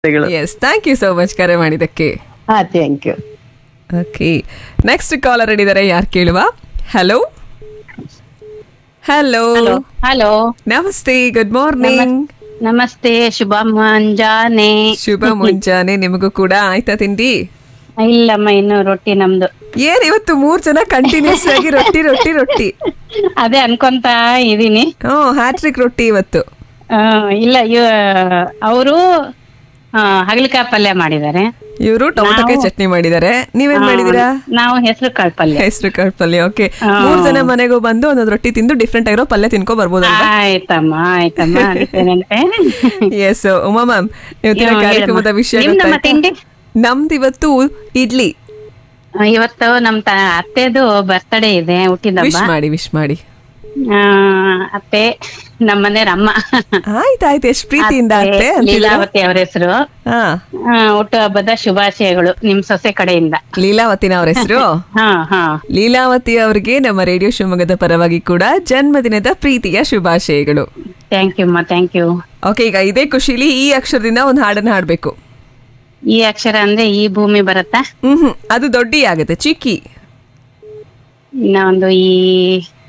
S thank you so much ಕರೆ ಮಾಡಿದ್ದಕ್ಕೆ ಹಾ thank you okay next caller ಇದ್ದಾರೆ ಯಾರು ಕೇಳುವ ಹಲೋ ಹಲೋ ಹಲೋ ನಮಸ್ತೆ ಗುಡ್ ಮಾರ್ನಿಂಗ್ ನಮಸ್ತೆ ಶುಭ ಮುಂಜಾನೆ ಶುಭ ಮುಂಜಾನೆ ನಿಮಗೂ ಕೂಡ ಆಯ್ತಾ ತಿಂಡಿ ಇಲ್ಲಮ್ಮ ಇನ್ನು ರೊಟ್ಟಿ ನಮ್ದು ಏನ್ ಇವತ್ತು ಮೂರ್ ಜನ ಕಂಟಿನ್ಯೂಸ್ ಆಗಿ ರೊಟ್ಟಿ ರೊಟ್ಟಿ ರೊಟ್ಟಿ ಅದೇ ಅನ್ಕೊಂತ ಇದೀನಿ ಹ್ಮ್ ಹ್ಯಾಟ್ರಿಕ್ ರೊಟ್ಟಿ ಇವತ್ತು ಆ, ಇಲ್ಲ ಅವರು ಹಗಲಿಕಾಯಿ ಪಲ್ಯ ಮಾಡಿದ್ದಾರೆ ಇವರು ಟೊಮೊಟೊಕೆ ಚಟ್ನಿ ಮಾಡಿದ್ದಾರೆ ನೀವೇನ್ ಮಾಡಿದೀರಾ ನಾವು ಹೆಸರು ಕಾಳು ಪಲ್ಯ ಹೆಸರು ಕಾಳು ಪಲ್ಯ ಓಕೆ ಮೂರ್ ಜನ ಮನೆಗೂ ಬಂದು ಒಂದೊಂದು ರೊಟ್ಟಿ ತಿಂದು ಡಿಫ್ರೆಂಟ್ ಆಗಿರೋ ಪಲ್ಯ ತಿನ್ಕೊ ಬರ್ಬೋದಲ್ವಾ ಆಯ್ತಮ್ಮ ಆಯ್ತಮ್ಮ ಅದಕ್ಕೇನಂತೆ ಎಸ್ ಉಮಾ ಮ್ಯಾಮ್ ಇವತ್ತಿನ ಹೇಳಮ್ಮ. ಕಾರ್ಯಕ್ರಮದ ವಿಷಯ ನಿಮ್ದಮ್ಮ ಗೊತ್ತಾಯ್ತಾ? ತಿಂಡಿ? ನಮ್ದು ಇವತ್ತು ಇಡ್ಲಿ ಆ, ಇವತ್ತು ನಮ್ ತ ಅತ್ತೆದು ಬರ್ತಡೇ ಇದೆ ಹುಟ್ಟಿದಬ್ಬ ವಿಶ್ ಮಾಡಿ ವಿಶ್ ಮಾಡಿ ಆ, ಅತ್ತೆ ನಮ್ಮನೆ ಅಮ್ಮ ಆಯ್ತಾಯ್ತು ಎಷ್ಟು ಪ್ರೀತಿಯಿಂದ ಅತ್ತೆ ಅಂತಿದ್ರ ಲೀಲಾವತಿ ಅವ್ರ ಹೆಸರು ಹಾ ಹುಟ್ಟು ಹಬ್ಬದ ಶುಭಾಶಯಗಳು ನಿಮ್ ಸೊಸೆ ಕಡೆಯಿಂದ ಲೀಲಾವತಿನ ಅವ್ರ ಹೆಸರು ಹಾ ಹಾ ಲೀಲಾವತಿ ಅವರಿಗೆ ನಮ್ಮ ರೇಡಿಯೋ ಶಿವಮೊಗ್ಗದ ಪರವಾಗಿ ಕೂಡ ಜನ್ಮದಿನದ ಪ್ರೀತಿಯ ಶುಭಾಶಯಗಳು ಥ್ಯಾಂಕ್ ಯು ಅಮ್ಮ ಥ್ಯಾಂಕ್ ಯು ಓಕೆ ಈಗ ಇದೇ ಖುಷಿಲಿ ಈ ಅಕ್ಷರದಿಂದ ಒಂದು ಹಾಡನ್ನ ಹಾಡ್ಬೇಕು ಈ ಅಕ್ಷರ ಅಂದ್ರೆ ಈ ಭೂಮಿ ಬರುತ್ತಾ ಹ್ಮ್ ಹ್ಮ್ ಅದು ದೊಡ್ಡಿ ಆಗುತ್ತೆ ಚಿಕ್ಕಿ ಇನ್ನ ಒಂದು ಈ